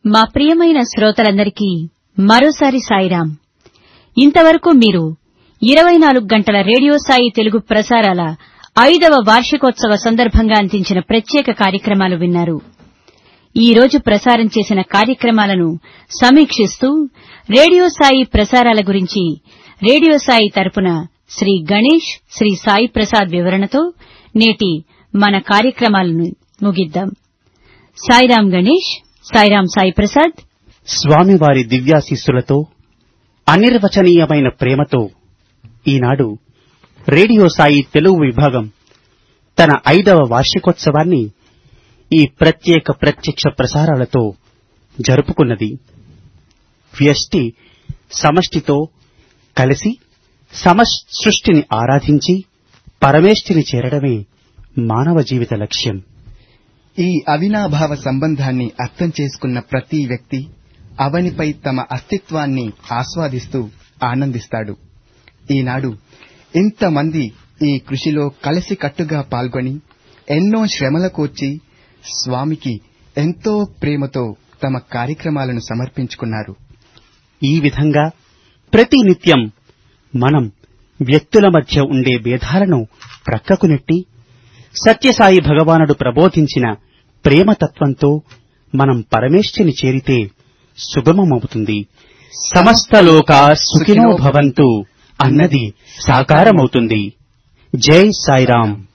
మా ప్రియమైన శ్రోతలందరికీ మరోసారి సాయిరాం ఇంతవరకు మీరు ఇరవై నాలుగు గంటల రేడియో సాయి తెలుగు ప్రసారాల ఐదవ వార్షికోత్సవ సందర్భంగా అందించిన ప్రత్యేక కార్యక్రమాలు విన్నారు ఈ రోజు ప్రసారం చేసిన కార్యక్రమాలను సమీక్షిస్తూ రేడియో సాయి ప్రసారాల గురించి రేడియో సాయి తరపున శ్రీ గణేష్ శ్రీ సాయి ప్రసాద్ వివరణతో నేటి మన కార్యక్రమాలను ముగిద్దాం సాయిరాం గణేష్ సాయిరాం సాయి ప్రసాద్ స్వామివారి దివ్యాశీస్సులతో అనిర్వచనీయమైన ప్రేమతో ఈనాడు రేడియో సాయి తెలుగు విభాగం తన ఐదవ వార్షికోత్సవాన్ని ఈ ప్రత్యేక ప్రత్యక్ష ప్రసారాలతో జరుపుకున్నది వ్యష్టి సమష్టితో కలిసి సమష్ సృష్టిని ఆరాధించి పరమేష్టిని చేరడమే మానవ జీవిత లక్ష్యం ఈ అవినాభావ సంబంధాన్ని అర్థం చేసుకున్న ప్రతి వ్యక్తి అవనిపై తమ అస్తిత్వాన్ని ఆస్వాదిస్తూ ఆనందిస్తాడు ఈనాడు ఇంతమంది ఈ కృషిలో కలిసికట్టుగా పాల్గొని ఎన్నో శ్రమల కోర్చి స్వామికి ఎంతో ప్రేమతో తమ కార్యక్రమాలను సమర్పించుకున్నారు ఈ విధంగా ప్రతి నిత్యం మనం వ్యక్తుల మధ్య ఉండే భేదాలను ప్రక్కకు నెట్టి సత్యసాయి భగవానుడు ప్రబోధించిన ప్రేమతత్వంతో మనం పరమేష్ఠిని చేరితే సుగమమవుతుంది సమస్త లోకా సుఖినో భవంతు అన్నది సాకారమవుతుంది జై సాయిరాం